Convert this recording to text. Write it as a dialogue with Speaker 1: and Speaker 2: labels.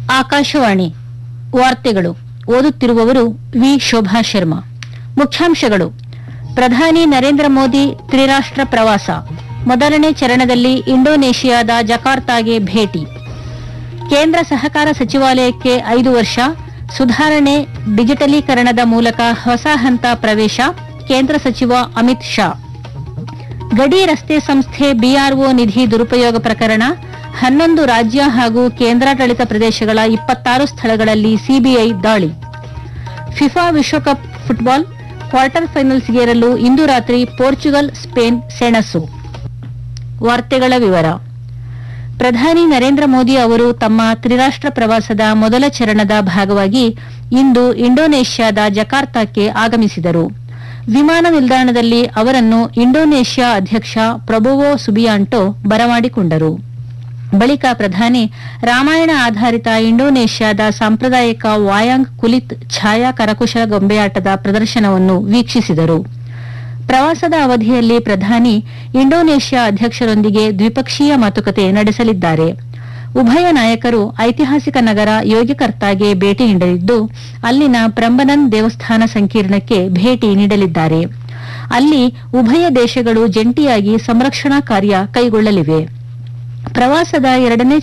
Speaker 1: ಆಕಾಶವಾಣಿ ವಾರ್ತೆಗಳು ಓದುತ್ತಿರುವವರು ವಿ ಶೋಭಾ ಶರ್ಮಾ ಮುಖ್ಯಾಂಶಗಳು ಪ್ರಧಾನಿ ನರೇಂದ್ರ ಮೋದಿ ತ್ರಿರಾಷ್ಟ್ರ ಪ್ರವಾಸ ಮೊದಲನೇ ಚರಣದಲ್ಲಿ ಇಂಡೋನೇಷಿಯಾದ ಜಕಾರ್ತಾಗೆ ಭೇಟಿ ಕೇಂದ್ರ ಸಹಕಾರ ಸಚಿವಾಲಯಕ್ಕೆ ಐದು ವರ್ಷ ಸುಧಾರಣೆ ಡಿಜಿಟಲೀಕರಣದ ಮೂಲಕ ಹೊಸ ಹಂತ ಪ್ರವೇಶ ಕೇಂದ್ರ ಸಚಿವ ಅಮಿತ್ ಶಾ ಗಡಿ ರಸ್ತೆ ಸಂಸ್ಥೆ ಬಿಆರ್ಒ ನಿಧಿ ದುರುಪಯೋಗ ಪ್ರಕರಣ ಹನ್ನೊಂದು ರಾಜ್ಯ ಹಾಗೂ ಕೇಂದ್ರಾಡಳಿತ ಪ್ರದೇಶಗಳ ಇಪ್ಪತ್ತಾರು ಸ್ಥಳಗಳಲ್ಲಿ ಸಿಬಿಐ ದಾಳಿ ಫಿಫಾ ವಿಶ್ವಕಪ್ ಫುಟ್ಬಾಲ್ ಕ್ವಾರ್ಟರ್ ಫೈನಲ್ಸ್ಗೇರಲು ಇಂದು ರಾತ್ರಿ ಪೋರ್ಚುಗಲ್ ಸ್ಪೇನ್ ಸೆಣಸು ವಾರ್ತೆಗಳ ವಿವರ ಪ್ರಧಾನಿ ನರೇಂದ್ರ ಮೋದಿ ಅವರು ತಮ್ಮ ತ್ರಿರಾಷ್ಟ್ರ ಪ್ರವಾಸದ ಮೊದಲ ಚರಣದ ಭಾಗವಾಗಿ ಇಂದು ಇಂಡೋನೇಷ್ಯಾದ ಜಕಾರ್ತಾಕ್ಕೆ ಆಗಮಿಸಿದರು ವಿಮಾನ ನಿಲ್ದಾಣದಲ್ಲಿ ಅವರನ್ನು ಇಂಡೋನೇಷ್ಯಾ ಅಧ್ಯಕ್ಷ ಪ್ರೊಬೊವೋ ಸುಬಿಯಾಂಟೋ ಬರಮಾಡಿಕೊಂಡರು ಬಳಿಕ ಪ್ರಧಾನಿ ರಾಮಾಯಣ ಆಧಾರಿತ ಇಂಡೋನೇಷ್ಯಾದ ಸಾಂಪ್ರದಾಯಿಕ ವಾಯಾಂಗ್ ಕುಲಿತ್ ಛಾಯಾ ಕರಕುಶಲ ಗೊಂಬೆಯಾಟದ ಪ್ರದರ್ಶನವನ್ನು ವೀಕ್ಷಿಸಿದರು ಪ್ರವಾಸದ ಅವಧಿಯಲ್ಲಿ ಪ್ರಧಾನಿ ಇಂಡೋನೇಷ್ಯಾ ಅಧ್ಯಕ್ಷರೊಂದಿಗೆ ದ್ವಿಪಕ್ಷೀಯ ಮಾತುಕತೆ ನಡೆಸಲಿದ್ದಾರೆ ಉಭಯ ನಾಯಕರು ಐತಿಹಾಸಿಕ ನಗರ ಯೋಗ್ಯಕರ್ತಾಗೆ ಭೇಟಿ ನೀಡಲಿದ್ದು ಅಲ್ಲಿನ ಪ್ರಂಬನನ್ ದೇವಸ್ಥಾನ ಸಂಕೀರ್ಣಕ್ಕೆ ಭೇಟಿ ನೀಡಲಿದ್ದಾರೆ ಅಲ್ಲಿ ಉಭಯ ದೇಶಗಳು ಜಂಟಿಯಾಗಿ ಸಂರಕ್ಷಣಾ ಕಾರ್ಯ ಕೈಗೊಳ್ಳಲಿವೆ ಪ್ರವಾಸದ ಎರಡನೇ